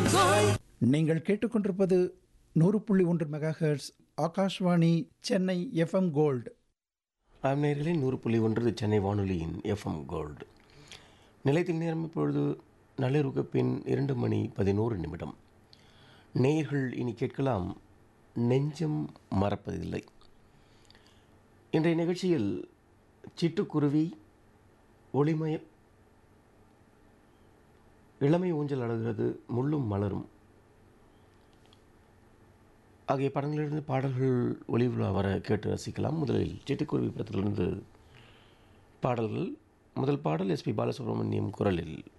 நீங்கள் கேட்டுக்கொண்டிருப்பது நூறு புள்ளி ஒன்று megahertz Akashvani Chennai FM gold ஆம் நேயர்களே நூறு புள்ளி ஒன்று சென்னை வானொலியின் எஃப்எம் கோல்டு நிலையத்தின் நேரம் இப்பொழுது நள்ளிரவுக்கு பின் இரண்டு மணி பதினோரு நிமிடம் நேயர்கள் இனி கேட்கலாம் நெஞ்சம் மறப்பதில்லை இன்றைய நிகழ்ச்சியில் சிட்டுக்குருவி ஒளிமய இளமை ஊஞ்சல் அழகிறது முள்ளும் மலரும் ஆகிய படங்களிலிருந்து பாடல்கள் ஒளிவுலா வர கேட்டு ரசிக்கலாம் முதலில் சிட்டுக்குருவி படத்திலிருந்து பாடல்கள் முதல் பாடல் எஸ்பி பாலசுப்ரமணியம் குரலில்